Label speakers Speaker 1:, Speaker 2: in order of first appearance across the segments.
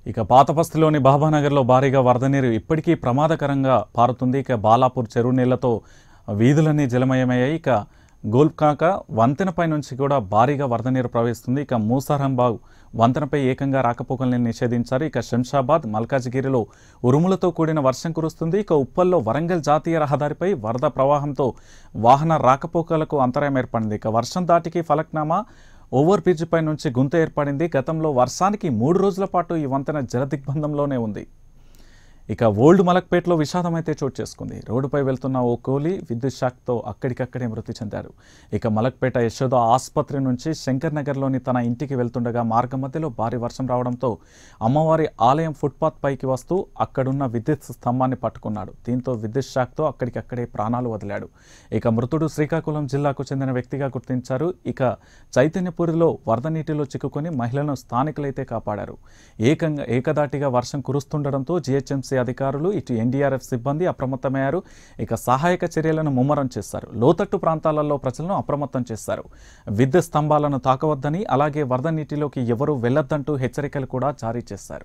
Speaker 1: ఇక పాతపస్తిలోని బాబానగర్లో భారీగా వరద నీరు ఇప్పటికీ ప్రమాదకరంగా పారుతుంది ఇక బాలాపూర్ చెరువు నీళ్లతో వీధులన్నీ జలమయమయ్యాయి ఇక గోల్కాక వంతెనపై నుంచి కూడా భారీగా వరద నీరు ప్రవహిస్తుంది ఇక మూసారంబాగ్ వంతెనపై ఏకంగా రాకపోకల్ని నిషేధించారు ఇక శంషాబాద్ మల్కాజిగిరిలో ఉరుములతో కూడిన వర్షం కురుస్తుంది ఇక ఉప్పల్లో వరంగల్ జాతీయ రహదారిపై వరద ప్రవాహంతో వాహన రాకపోకలకు అంతరాయం ఏర్పడింది ఇక వర్షం దాటికి ఫలక్నామా ఓవర్ బ్రిడ్జ్ పై నుంచి గుంత ఏర్పడింది గతంలో వర్షానికి మూడు రోజుల పాటు ఈ వంతెన జలదిగ్బంధంలోనే ఉంది ఇక ఓల్డ్ మలక్పేటలో విషాదం అయితే చోటు చేసుకుంది రోడ్డుపై వెళ్తున్న ఓ కూలీ విద్యుత్ షాక్తో అక్కడికక్కడే మృతి చెందారు ఇక మలక్పేట యశోద ఆసుపత్రి నుంచి శంకర్ నగర్లోని తన ఇంటికి వెళ్తుండగా మార్గం మధ్యలో భారీ వర్షం రావడంతో అమ్మవారి ఆలయం ఫుట్పాత్ పైకి వస్తూ అక్కడున్న విద్యుత్ స్తంభాన్ని పట్టుకున్నాడు దీంతో విద్యుత్ షాక్తో అక్కడికక్కడే ప్రాణాలు వదిలాడు ఇక మృతుడు శ్రీకాకుళం జిల్లాకు చెందిన వ్యక్తిగా గుర్తించారు ఇక చైతన్యపూరిలో వరద నీటిలో చిక్కుకొని మహిళలను స్థానికులైతే కాపాడారు ఏకంగా ఏకదాటిగా వర్షం కురుస్తుండడంతో జీహెచ్ఎంసీ అధికారులు ఇటు ఎన్డీఆర్ఎఫ్ సిబ్బంది అప్రమత్తమయ్యారు ఇక సహాయక చర్యలను ముమ్మరం చేశారు లోతట్టు ప్రాంతాలలో ప్రజలను అప్రమత్తం చేశారు విద్యుత్ స్తంభాలను తాకవద్దని అలాగే వరద నీటిలోకి ఎవరూ వెళ్లొద్దంటూ హెచ్చరికలు కూడా జారీ చేశారు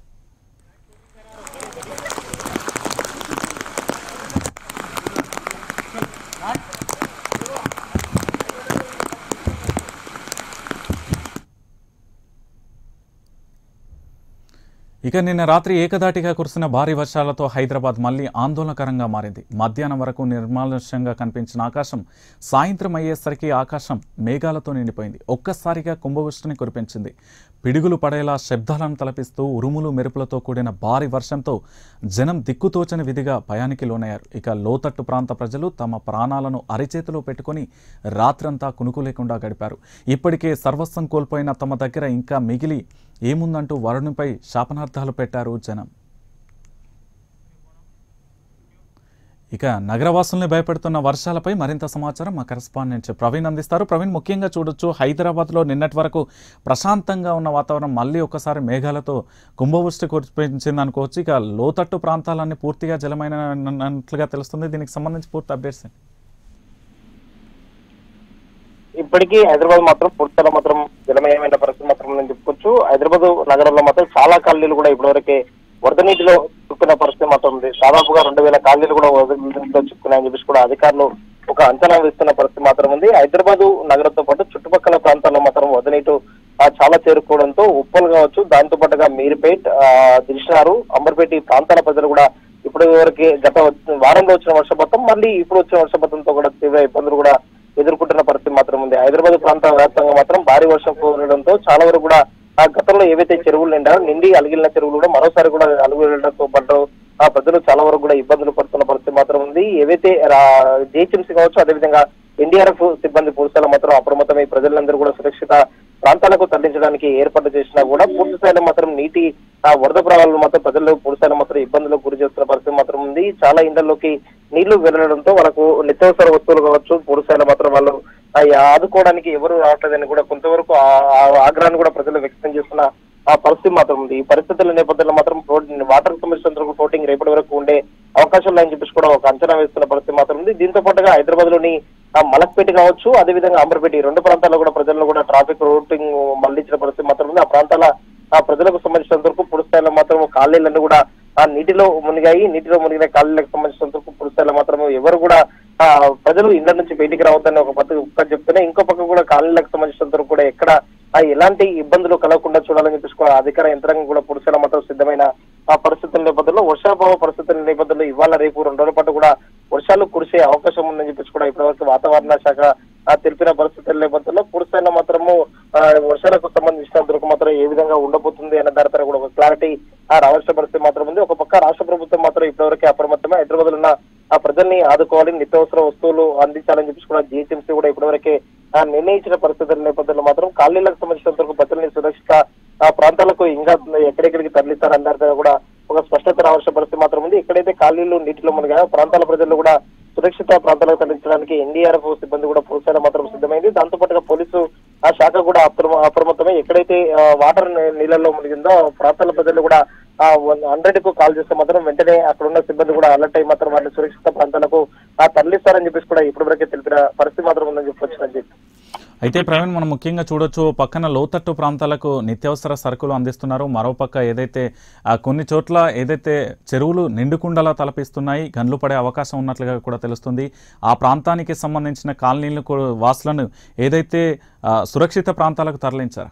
Speaker 1: ఇక నిన్న రాత్రి ఏకదాటిగా కురిసిన భారీ వర్షాలతో హైదరాబాద్ మళ్లీ ఆందోళనకరంగా మారింది మధ్యాహ్నం వరకు నిర్మానుష్యంగా కనిపించిన ఆకాశం సాయంత్రం అయ్యేసరికి ఆకాశం మేఘాలతో నిండిపోయింది ఒక్కసారిగా కుంభవృష్టిని కురిపించింది పిడుగులు పడేలా శబ్దాలను తలపిస్తూ ఉరుములు మెరుపులతో కూడిన భారీ వర్షంతో జనం దిక్కుతోచని విధిగా భయానికి లోనయ్యారు ఇక లోతట్టు ప్రాంత ప్రజలు తమ ప్రాణాలను అరిచేతిలో పెట్టుకొని రాత్రంతా కునుకు లేకుండా గడిపారు ఇప్పటికే సర్వస్వం కోల్పోయిన తమ దగ్గర ఇంకా మిగిలి ఏముందంటూ వరుణుపై శాపనార్థాలు పెట్టారు జనం ఇక నగరవాసుల్ని భయపెడుతున్న వర్షాలపై మరింత సమాచారం మా కరెస్పాండెంట్ ప్రవీణ్ అందిస్తారు ప్రవీణ్ ముఖ్యంగా చూడొచ్చు హైదరాబాద్లో నిన్నటి వరకు ప్రశాంతంగా ఉన్న వాతావరణం మళ్ళీ ఒకసారి మేఘాలతో కుంభవృష్టి కురిపించింది అనుకోవచ్చు ఇక లోతట్టు ప్రాంతాలన్నీ పూర్తిగా జలమైనట్లుగా తెలుస్తుంది దీనికి సంబంధించి పూర్తి అప్డేట్స్ ఏంటి?
Speaker 2: ఇప్పటికీ హైదరాబాద్ మాత్రం పూర్తిగా మాత్రం జలమయమైన పరిస్థితి మాత్రం నేను చెప్పుకోవచ్చు హైదరాబాద్ నగరంలో మాత్రం చాలా కాలనీలు కూడా ఇప్పటివరకే వరద నీటిలో చిక్కున్న పరిస్థితి మాత్రం ఉంది దాదాపుగా రెండు వేల కాలనీలు కూడా వరద నీటిలో చిక్కున్నాయని చెప్పేసి కూడా అధికారులు ఒక అంచనా వేస్తున్న పరిస్థితి మాత్రం ఉంది హైదరాబాద్ నగరంతో పాటు చుట్టుపక్కల ప్రాంతాల్లో మాత్రం వరద నీటు ఆ, చాలా చేరుకోవడంతో ఉప్పల్ కావచ్చు దాంతో పాటుగా మీర్పేట్ ఆ, దిల్షనారు అంబర్పేట ఈ ప్రాంతాల ప్రజలు కూడా ఇప్పటి వరకు గత వారంలో వచ్చిన వర్షపాతం మళ్ళీ ఇప్పుడు వచ్చిన వర్షపాతంతో కూడా తీవ్ర ఇబ్బందులు కూడా ఎదుర్కొంటున్న పరిస్థితి మాత్రం ఉంది హైదరాబాద్ ప్రాంత వ్యాప్తంగా మాత్రం భారీ వర్షం కురవడంతో చాలా వరకు కూడా ఆ గతంలో ఏవైతే చెరువులు నిండారో నిండి అలిగిన చెరువులు కూడా మరోసారి కూడా అలుగు వెళ్ళడంతో పాటు ఆ ప్రజలు చాలా వరకు కూడా ఇబ్బందులు పడుతున్న పరిస్థితి మాత్రం ఉంది ఏవైతే జిహెచ్ఎంసీ కావచ్చు అదేవిధంగా ఎన్డీఆర్ఎఫ్ సిబ్బంది పురుషాలు మాత్రం అప్రమత్తమై ప్రజలందరూ కూడా సురక్షిత ప్రాంతాలకు తరలించడానికి ఏర్పాటు చేసినా కూడా పూర్తి స్థాయిలో మాత్రం నీటి ఆ వరద ప్రవాహాలు మాత్రం ప్రజలు పూర్తి స్థాయిలో మాత్రం ఇబ్బందులకు గురి చేస్తున్న పరిస్థితి మాత్రం ఉంది చాలా ఇండ్లలోకి నీళ్లు వెళ్ళడంతో వాళ్ళకు నిత్యావసర వస్తువులు కావచ్చు పూర్తి స్థాయిలో మాత్రం వాళ్ళు ఆ ఆదుకోవడానికి ఎవరు రావట్లేదని కూడా కొంతవరకు ఆ- ఆ ఆగ్రహాన్ని కూడా ప్రజలు వ్యక్తం చేస్తున్న ఆ పరిస్థితి మాత్రం ఉంది ఈ పరిస్థితుల నేపథ్యంలో మాత్రం వాటర్ కమిషన్ ఫ్లోటింగ్ రేపటి వరకు ఉండే అవకాశం లేని చెప్పేసి కూడా ఒక అంచనా వేస్తున్న పరిస్థితి మాత్రం ఉంది దీంతో పాటుగా హైదరాబాద్ లోని ఆ మలక్పేట కావచ్చు అదేవిధంగా అంబర్పేట ఈ రెండు ప్రాంతాల్లో కూడా ప్రజలను కూడా ట్రాఫిక్ రూటింగ్ మళ్లించిన పరిస్థితి మాత్రం ఉంది ఆ ప్రాంతాల ఆ ప్రజలకు సంబంధించినంత వరకు పూర్తి స్థాయిలో మాత్రం కాలనీలన్నీ కూడా ఆ నీటిలో మునిగాయి నీటిలో మునిగిన కాలనీలకు సంబంధించినంత వరకు పూర్తి స్థాయిలో మాత్రం ఎవరు కూడా ఆ ప్రజలు ఇళ్ల నుంచి బయటికి రావద్దని ఒక పక్క పక్క చెప్తేనే ఇంకో పక్క కూడా కాలనీలకు సంబంధించినంత వరకు కూడా ఎక్కడ ఆ ఎలాంటి ఇబ్బందులు కలగకుండా చూడాలని చెప్పేసి కూడా అధికార యంత్రాంగం కూడా పురుషుల మాత్రం సిద్ధమైన ఆ పరిస్థితుల నేపథ్యంలో వర్షాభావ పరిస్థితుల నేపథ్యంలో ఇవాళ రేపు రెండు రోజుల పాటు కూడా వర్షాలు కురిసే అవకాశం ఉందని చెప్పేసి కూడా ఇప్పటివరకు వాతావరణ శాఖ ఆ తెలిపిన పరిస్థితుల నేపథ్యంలో పూర్తిస్థాయిలో మాత్రము ఆ, వర్షాలకు సంబంధించినంత వరకు మాత్రం ఏ విధంగా ఉండబోతుంది అనే దానిపై కూడా ఒక క్లారిటీ ఆ రావాల్సిన పరిస్థితి మాత్రం ఉంది ఒక పక్క రాష్ట్ర ప్రభుత్వం మాత్రం ఇప్పటివరకు అప్రమత్తమే హైదరాబాద్ ఉన్న ఆ ప్రజల్ని ఆదుకోవాలి నిత్యావసర వస్తువులు అందించాలని చెప్పేసి కూడా జిహెచ్ఎంసీ కూడా ఇప్పటివరకే ఆ, నిర్ణయించిన పరిస్థితుల నేపథ్యంలో మాత్రం కాలనీలకు సంబంధించినంత వరకు ప్రజల్ని సురక్షిత ఆ ప్రాంతాలకు ఇంకా ఎక్కడెక్కడికి తరలిస్తారన్న దానిపై కూడా ఒక స్పష్టత రావాల్సిన పరిస్థితి మాత్రం ఉంది ఎక్కడైతే కాలనీలు నీటిలో మునిగాయో ప్రాంతాల ప్రజలు కూడా సురక్షిత ప్రాంతాలకు తరలించడానికి ఎన్డీఆర్ఎఫ్ సిబ్బంది కూడా పూర్తిగా మాత్రం సిద్ధమైంది దాంతో పాటుగా పోలీసు ఆ శాఖ కూడా అప్రమ- అప్రమత్తమై ఎక్కడైతే ఆ, వాటర్ ని- నీళ్ళల్లో మునిగిందో ఆ ప్రాంతాల ప్రజలు కూడా ఆ హండ్రెడ్ కు కాల్ చేస్తే మాత్రం వెంటనే అక్కడ ఉన్న సిబ్బంది కూడా అలర్ట్ అయి మాత్రం వారిని సురక్షిత ప్రాంతాలకు ఆ తరలిస్తారని చెప్పేసి కూడా ఇప్పటివరకే తెలిపిన పరిస్థితి మాత్రం ఉందని చెప్పొచ్చు రంజిత్
Speaker 1: అయితే ప్రవీణ్ మనం ముఖ్యంగా చూడొచ్చు పక్కన లోతట్టు ప్రాంతాలకు నిత్యావసర సరుకులు అందిస్తున్నారు మరోపక్క ఏదైతే ఆ కొన్ని చోట్ల ఏదైతే చెరువులు నిండుకుండలా తలపిస్తున్నాయి గన్లు పడే అవకాశం ఉన్నట్లుగా కూడా తెలుస్తుంది ఆ ప్రాంతానికి సంబంధించిన కాలనీలు కూ- వాసులను ఏదైతే ఆ, సురక్షిత ప్రాంతాలకు తరలించారు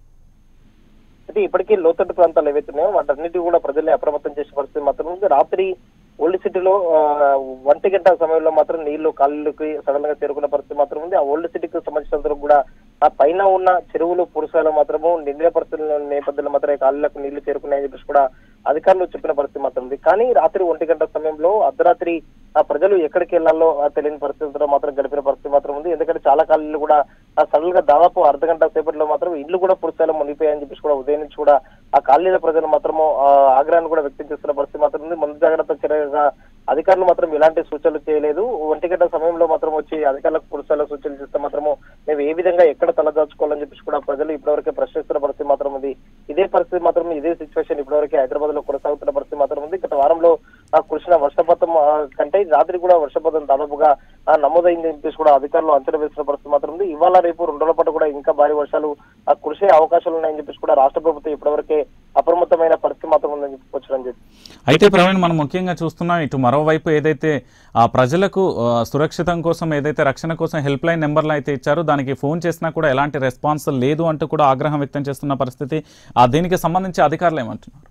Speaker 2: అయితే ఇప్పటికీ లోతట్టు ప్రాంతాలు ఏవైతే ఉన్నాయో వాటన్నిటి కూడా ప్రజల్ని అప్రమత్తం చేసే పరిస్థితి మాత్రం ఉంది రాత్రి ఓల్డ్ సిటీలో ఆ, ఒంటి గంట సమయంలో మాత్రం నీళ్లు కాళ్ళకి సడన్ గా చేరుకున్న పరిస్థితి మాత్రం ఉంది ఆ ఓల్డ్ సిటీకి సంబంధించినందుకు కూడా ఆ పైన ఉన్న చెరువులు పురుషాలు మాత్రము నిండిన పరిస్థితుల నేపథ్యంలో మాత్రమే కాళ్ళకు నీళ్లు చేరుకున్నాయని చెప్పేసి కూడా అధికారులు చెప్పిన పరిస్థితి మాత్రం ఉంది కానీ రాత్రి ఒంటి గంట సమయంలో అర్ధరాత్రి ఆ ప్రజలు ఎక్కడికి వెళ్లాలో ఆ తెలియని పరిస్థితుల్లో మాత్రం గడిపిన పరిస్థితి మాత్రం ఉంది ఎందుకంటే చాలా కాలనీలు కూడా ఆ సడన్ గా దాదాపు అర్ధ గంట సేపట్లో మాత్రం ఇల్లు కూడా పురుషాలు మునిగిపోయాయని చెప్పేసి కూడా ఉదయం నుంచి కూడా ఆ కాలనీల ప్రజలు మాత్రము ఆ, ఆగ్రహాన్ని కూడా వ్యక్తం చేస్తున్న పరిస్థితి మాత్రం ఉంది ముందు జాగ్రత్త చర్యగా అధికారులు మాత్రం ఎలాంటి సూచనలు చేయలేదు ఒంటి గంట సమయంలో మాత్రం వచ్చి అధికారులకు పురుషాల సూచనలు చేస్తే మాత్రము మేము ఏ విధంగా ఎక్కడ తలదాచుకోవాలని చెప్పేసి కూడా ప్రజలు ఇప్పటివరకే ప్రశ్నిస్తున్న పరిస్థితి మాత్రం ఉంది ఇదే పరిస్థితి మాత్రం ఇదే సిచ్యువేషన్ ఇప్పటివరకే హైదరాబాద్ లో కొనసాగుతున్న పరిస్థితి మాత్రం ఉంది గత వారంలో ఆ కురిసిన వర్షపాతం ఆ, కంటే రాత్రి కూడా వర్షపాతం దాదాపుగా ఆ, నమోదైంది అని చెప్పేసి కూడా అధికారులు అంచనా వేస్తున్న పరిస్థితి మాత్రం ఉంది ఇవాళ రేపు రెండు రోజుల పాటు కూడా ఇంకా భారీ వర్షాలు ఆ, కురిసే అవకాశాలు ఉన్నాయని చెప్పేసి కూడా రాష్ట్ర ప్రభుత్వం ఇప్పటివరకే అప్రమత్తమైన పరిస్థితి మాత్రం ఉందని చెప్పొచ్చు రంజిత్
Speaker 1: అయితే ప్రవీణ్ మనం ముఖ్యంగా చూస్తున్నాం ఇటు మరోవైపు ఏదైతే ఆ ప్రజలకు ఆ, సురక్షితం కోసం ఏదైతే రక్షణ కోసం హెల్ప్ లైన్ నెంబర్లు అయితే ఇచ్చారో దానికి ఫోన్ చేసినా కూడా ఎలాంటి రెస్పాన్స్ లేదు అంటూ కూడా ఆగ్రహం వ్యక్తం చేస్తున్న పరిస్థితి ఆ దీనికి సంబంధించి అధికారులు ఏమంటున్నారు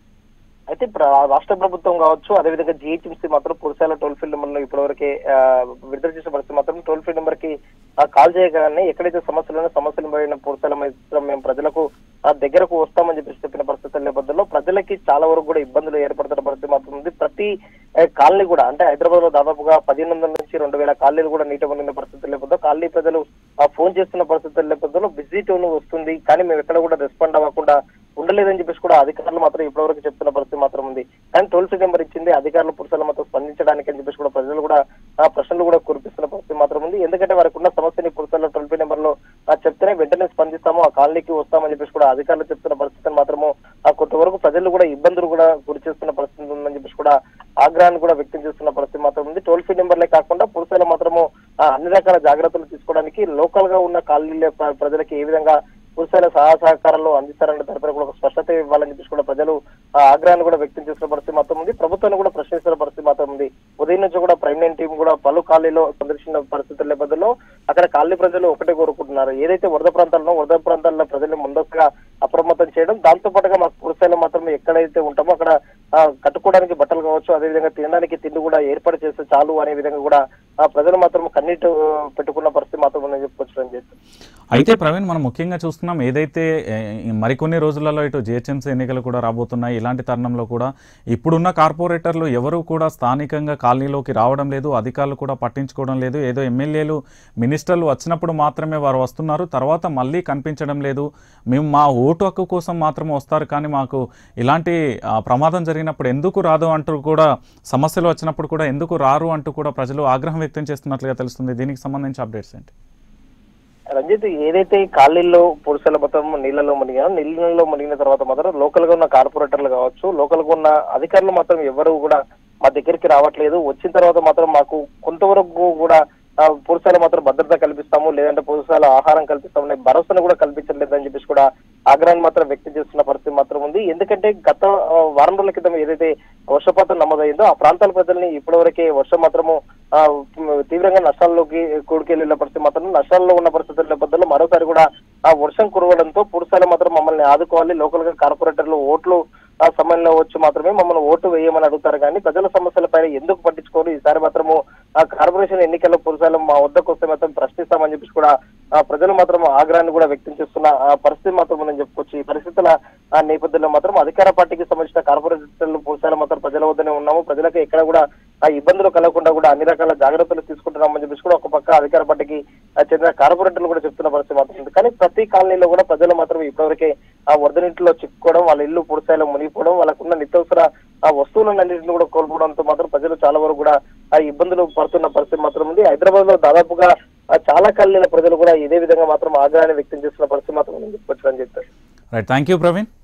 Speaker 2: అయితే ప్ర- రాష్ట్ర ప్రభుత్వం కావచ్చు అదేవిధంగా జిహెచ్ఎంసీ మాత్రం పురుషాల టోల్ ఫ్రీ నెంబర్ ఇప్పటివరకే ఆ, విడుదల చేసిన పరిస్థితి మాత్రం టోల్ ఫ్రీ నెంబర్ కి ఆ, కాల్ చేయగానే ఎక్కడైతే సమస్యలు ఉన్నాయో సమస్యలు పడిన పురుషాల మాత్రం మేము ప్రజలకు ఆ దగ్గరకు వస్తామని చెప్పేసి చెప్పిన పరిస్థితుల నేపథ్యంలో ప్రజలకి చాలా వరకు కూడా ఇబ్బందులు ఏర్పడుతున్న పరిస్థితి మాత్రం ఉంది ప్రతి ఆ, కాలనీ కూడా అంటే హైదరాబాద్ లో దాదాపుగా పదిహేను వందల నుంచి రెండు వేల కాలనీలు కూడా నీట మునిగిన పరిస్థితుల నేపథ్యంలో కాలనీ ప్రజలు ఆ ఫోన్ చేస్తున్న పరిస్థితుల నేపథ్యంలో బిజీ టోన్ వస్తుంది కానీ మేము ఎక్కడ కూడా రెస్పాండ్ అవ్వకుండా ఉండలేదని చెప్పేసి కూడా అధికారులు మాత్రం ఇప్పటివరకు చెప్తున్న పరిస్థితి మాత్రం ఉంది కానీ టోల్ ఫ్రీ నెంబర్ ఇచ్చింది అధికారులు పురుషుల మాత్రం స్పందించడానికి అని చెప్పేసి కూడా ప్రజలు కూడా ఆ ప్రశ్నలు కూడా కురిపిస్తున్న పరిస్థితి మాత్రం ఉంది ఎందుకంటే వారికి ఉన్న సమస్యని పురుషుల టోల్ ఫ్రీ నెంబర్ లో ఆ చెప్తేనే వెంటనే స్పందిస్తాము ఆ కాలనీకి వస్తామని చెప్పేసి కూడా అధికారులు చెప్తున్న పరిస్థితిని మాత్రము ఆ కొంతవరకు ప్రజలు కూడా ఇబ్బందులు కూడా గురి చేస్తున్న పరిస్థితి ఉందని చెప్పేసి కూడా ఆగ్రహాన్ని కూడా వ్యక్తం చేస్తున్న పరిస్థితి మాత్రం ఉంది టోల్ ఫ్రీ నెంబర్లే కాకుండా పురుషుల మాత్రము ఆ అన్ని రకాల జాగ్రత్తలు తీసుకోవడానికి లోకల్ గా ఉన్న కాలనీల ప్ర- ప్రజలకి ఏ విధంగా పురుషుల సహాయ సహకారాలు అందిస్తారనే దానిపై కూడా ఒక స్పష్టత ఇవ్వాలని చెప్పేసి కూడా ప్రజలు ఆ ఆగ్రహాన్ని కూడా వ్యక్తం చేస్తున్న పరిస్థితి మాత్రం ఉంది ప్రభుత్వాన్ని కూడా ప్రశ్నిస్తున్న పరిస్థితి మాత్రం ఉంది ఉదయం నుంచి కూడా ప్రైమ్ నైన్ టీం కూడా పలు కాలనీలో సందర్శించిన పరిస్థితుల నేపథ్యంలో అక్కడ కాలనీ ప్రజలు ఒకటే కోరుకుంటున్నారు ఏదైతే వరద ప్రాంతాల్లో వరద ప్రాంతాల్లో ప్రజల్ని ముందస్తుగా అప్రమత్తం చేయడం దాంతో పాటుగా మాకు పురుషాలు మాత్రం ఎక్కడైతే ఉంటామో అక్కడ ఆ, కట్టుకోవడానికి బట్టలు కావచ్చు అదేవిధంగా తినడానికి తిండి కూడా ఏర్పాటు చేస్తే చాలు అనే విధంగా కూడా ఆ ప్రజలు మాత్రం కన్నీటి ఆ, పెట్టుకున్న పరిస్థితి మాత్రం ఉందని చెప్పుకోవచ్చు రంజిత్
Speaker 1: అయితే ప్రవీణ్ మనం ముఖ్యంగా చూస్తున్నాం ఏదైతే ఏ, ఈ మరికొన్ని రోజులలో ఇటు జిహెచ్ఎంసీ ఎన్నికలు కూడా రాబోతున్నాయి ఇలాంటి తరుణంలో కూడా ఇప్పుడున్న కార్పొరేటర్లు ఎవరు కూడా స్థానికంగా కాలనీలోకి రావడం లేదు అధికారులు కూడా పట్టించుకోవడం లేదు ఏదో ఎమ్మెల్యేలు మినిస్టర్లు వచ్చినప్పుడు మాత్రమే వారు వస్తున్నారు తర్వాత మళ్ళీ కనిపించడం లేదు మేము మా ఓటు హక్కు కోసం మాత్రమే వస్తారు కానీ మాకు ఇలాంటి ఆ, ప్రమాదం జరిగినప్పుడు ఎందుకు రాదు అంటూ కూడా సమస్యలు వచ్చినప్పుడు కూడా ఎందుకు రారు అంటూ కూడా ప్రజలు ఆగ్రహం వ్యక్తం చేస్తున్నట్లుగా తెలుస్తుంది దీనికి సంబంధించి అప్డేట్స్ ఏంటి
Speaker 2: రంజిత్ ఏదైతే ఈ కాలనీల్లో పురుషుల మొత్తం నీళ్ళలో మునిగా నీళ్ళలో మునిగిన తర్వాత మాత్రం లోకల్ గా ఉన్న కార్పొరేటర్లు కావచ్చు లోకల్ గా ఉన్న అధికారులు మాత్రం ఎవరు కూడా మా దగ్గరికి రావట్లేదు వచ్చిన తర్వాత మాత్రం మాకు కొంతవరకు కూడా ఆ, పురుషాలు మాత్రం భద్రత కల్పిస్తాము లేదంటే పురుషాల ఆహారం కల్పిస్తాము అనే భరోసాను కూడా కల్పించలేదు అని చెప్పేసి కూడా ఆగ్రహాన్ని మాత్రం వ్యక్తం చేస్తున్న పరిస్థితి మాత్రం ఉంది ఎందుకంటే గత ఆ, వారం రోజుల క్రితం ఏదైతే వర్షపాతం నమోదైందో ఆ ప్రాంతాల ప్రజల్ని ఇప్పటివరకే వర్షం మాత్రము ఆ, తీవ్రంగా నష్టాల్లోకి కూడికెళ్లిన పరిస్థితి మాత్రం నష్టాల్లో ఉన్న పరిస్థితుల నేపథ్యంలో మరోసారి కూడా ఆ వర్షం కురవడంతో పురుషాలు మాత్రం మమ్మల్ని ఆదుకోవాలి లోకల్ గా కార్పొరేటర్లు ఓట్లు ఆ సమయంలో వచ్చి మాత్రమే మమ్మల్ని ఓటు వేయమని అడుగుతారు కానీ ప్రజల సమస్యలపైన ఎందుకు పట్టించుకోరు ఈసారి మాత్రము ఆ కార్పొరేషన్ ఎన్నికల్లో పురుషాలు మా వద్దకు వస్తే మాత్రం ప్రశ్నిస్తామని చెప్పేసి కూడా ఆ ప్రజలు మాత్రం ఆగ్రహాన్ని కూడా వ్యక్తం చేస్తున్న ఆ పరిస్థితి మాత్రం మనం చెప్పుకోవచ్చు ఈ పరిస్థితుల ఆ నేపథ్యంలో మాత్రం అధికార పార్టీకి సంబంధించిన కార్పొరేటర్లు పురుషాలు మాత్రం ప్రజల వద్దనే ఉన్నాము ప్రజలకు ఎక్కడ కూడా ఆ ఇబ్బందులు కలగకుండా కూడా అన్ని రకాల జాగ్రత్తలు తీసుకుంటున్నామని చెప్పేసి కూడా ఒక పక్క అధికార పార్టీకి ఆ చెందిన కార్పొరేటర్లు కూడా చెప్తున్న పరిస్థితి మాత్రం ఉంది కానీ ప్రతి కాలనీలో కూడా ప్రజలు మాత్రం ఇప్పటివరకే ఆ వరద నీటిలో చిక్కుకోవడం వాళ్ళ ఇల్లు పూర్తిస్థాయిలో మునిగిపోవడం వాళ్ళకున్న నిత్యావసర ఆ వస్తువులన్నింటిని కూడా కోల్పోవడంతో మాత్రం ప్రజలు చాలా వరకు కూడా ఆ ఇబ్బందులు పడుతున్న పరిస్థితి మాత్రం ఉంది హైదరాబాద్ లో దాదాపుగా ఆ చాలా కాలనీల ప్రజలు కూడా ఇదే విధంగా మాత్రం ఆగ్రహాన్ని వ్యక్తం చేస్తున్న పరిస్థితి మాత్రం మనం చెప్పుకోవచ్చు అని చెప్తారు
Speaker 1: రైట్ థ్యాంక్ యూ ప్రవీణ్